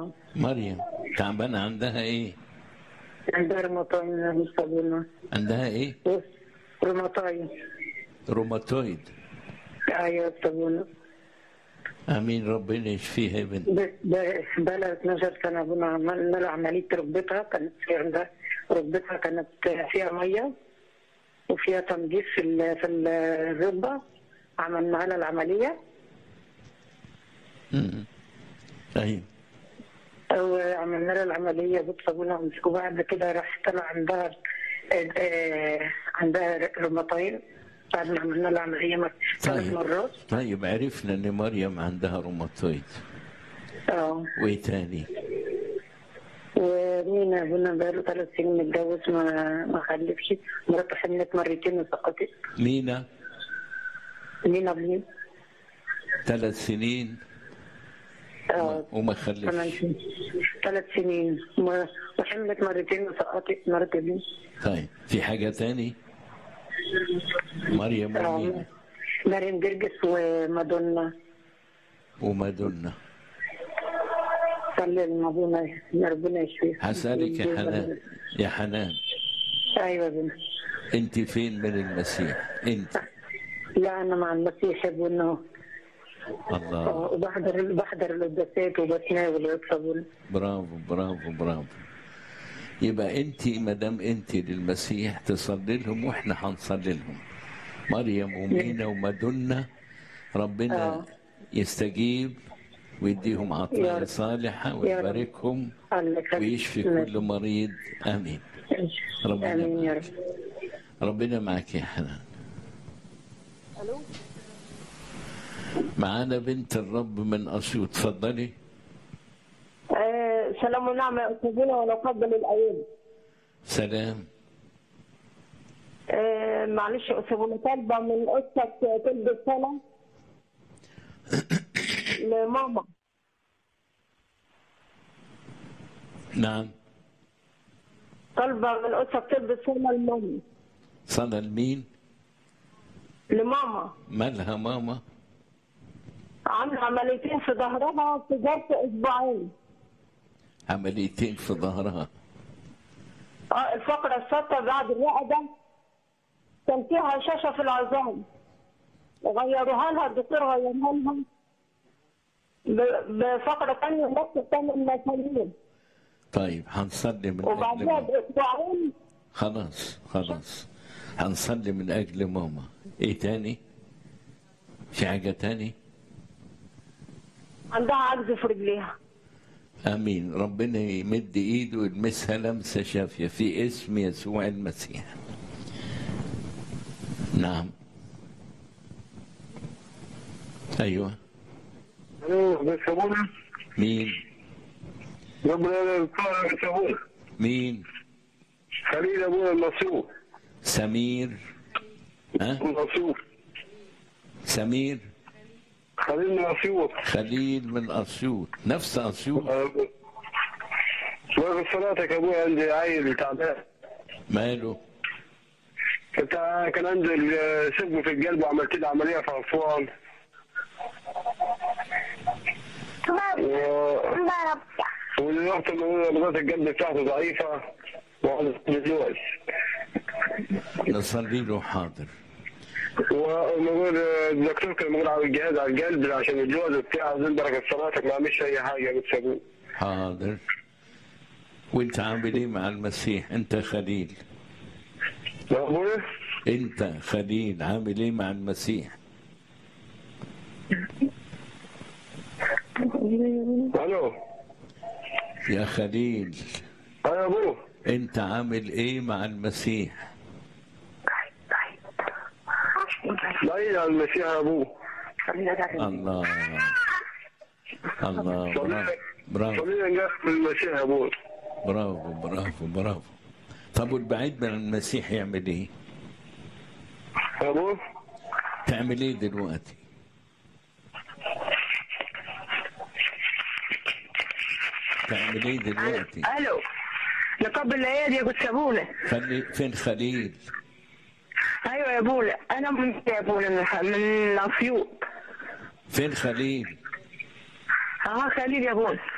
اه مريم تعبانة عندها ايه عندها روماتايد يا أستاذ أبونا عندها ايه روماتايد روماتويد ايوه يا أستاذ أبونا امين ربنا يشفيها يا بنت ب- ب- بقالها 12 سنة أبونا عملنا لها عملية ركبتها كانت في عندها ركبتها كانت فيها مية وفيها تنظيف في ال- في الركبة عملنا لها العملية م- ايوه وعملنا لها العملية بتصابونا وبعد كده راح طلع عندها آه، عندها روماتايد بعد ما عملنا لها عملية ثلاث طيب. مرات طيب عرفنا ان مريم عندها روماتويد اه وايه تاني ومين ابونا بقاله ثلاث سنين متجوز ما ما خلفش مراته حملت مرتين وسقطت مينا مين ابني؟ ثلاث سنين اه وما ثمان خلفش سنين ثلاث سنين و- وحملت مرتين وسقطت مرت ابني طيب في حاجة تاني مريم آه، ومينا مريم جرجس ومادونا ومادونا صلي لابونا ربنا يشفيه هسألك يا حنان يا حنان ايوه يا بنت انت فين من المسيح انت لا انا مع المسيح يا ابونا الله آه، وبحضر بحضر القداسات وبتناول يا ابونا برافو برافو برافو يبقى انت ما دام انت للمسيح تصلي لهم واحنا هنصلي لهم مريم ومينا ومدنا ربنا آه. يستجيب ويديهم يا عطايا رب. صالحة يا رب. ويباركهم الله يخليك. ويشفي كل مريض امين ربنا امين يا رب ربنا معك يا حنان الو معانا بنت الرب من اسيوط اتفضلي آه سلام ونعمة يا أستاذنا ونقبل الأيام سلام آه معلش يا أستاذنا طالبة من أختك تلبس سنة لماما نعم طالبة من أختك تلبس سنة لماما صلى لمين لماما مالها ماما عاملة عمليتين في ظهرها في ظرف أسبوعين عمليتين في ظهرها اه الفقرة الثابتة بعد الرقبة كان فيها هشاشة في العظام غيروها لها الدكتور غيرها لها ب- بفقرة تانية نفس ثمان مسامير طيب هنصلي من أجل وبعدها ماما بأسبوعين خلاص خلاص هنصلي من أجل ماما إيه تاني؟ في حاجة تاني؟ عندها عجز في رجليها آمين ربنا يمد إيده ويلمسها لمسة شافية في اسم يسوع المسيح نعم أيوة الو بس ابونا مين ربنا يرفعك يا ابونا مين خليل ابونا المنصور سمير ها المنصور سمير خليل المنصور خليل من أسيوط نفس أسيوط بارك صلاتك يا ابويا عندي عيل تعبان ماله كنت كان عندي سجن في القلب وعملت له عمليه في اسوان و... ودلوقتي نبضات القلب بتاعته ضعيفه وعاوز دلوقتي نصلي له حاضر ونقول الدكتور كان بيقول على الجهاز على القلب عشان الجوز بتاعه عايزين بركه صلاتك ما عملش اي حاجه بس ابوي حاضر وانت عامل ايه مع المسيح انت خليل يا ابويا انت خليل عامل ايه مع المسيح الو يا خليل اه يا ابوه انت عامل ايه مع المسيح بعيد عن المسيح يا ابوه الله الله برافو برافو خلينا نقفل المسيح يا ابوه برافو برافو برافو طب والبعيد من المسيح يعمل ايه يا ابوه تعمل ايه دلوقتي تعمل ايه دلوقتي الو نقبل الايادي يا قدس ابونا خلي فين خليل ايوه يا ابونا انا من يا ابونا من من اسيوط فين خليل اه خليل يا ابونا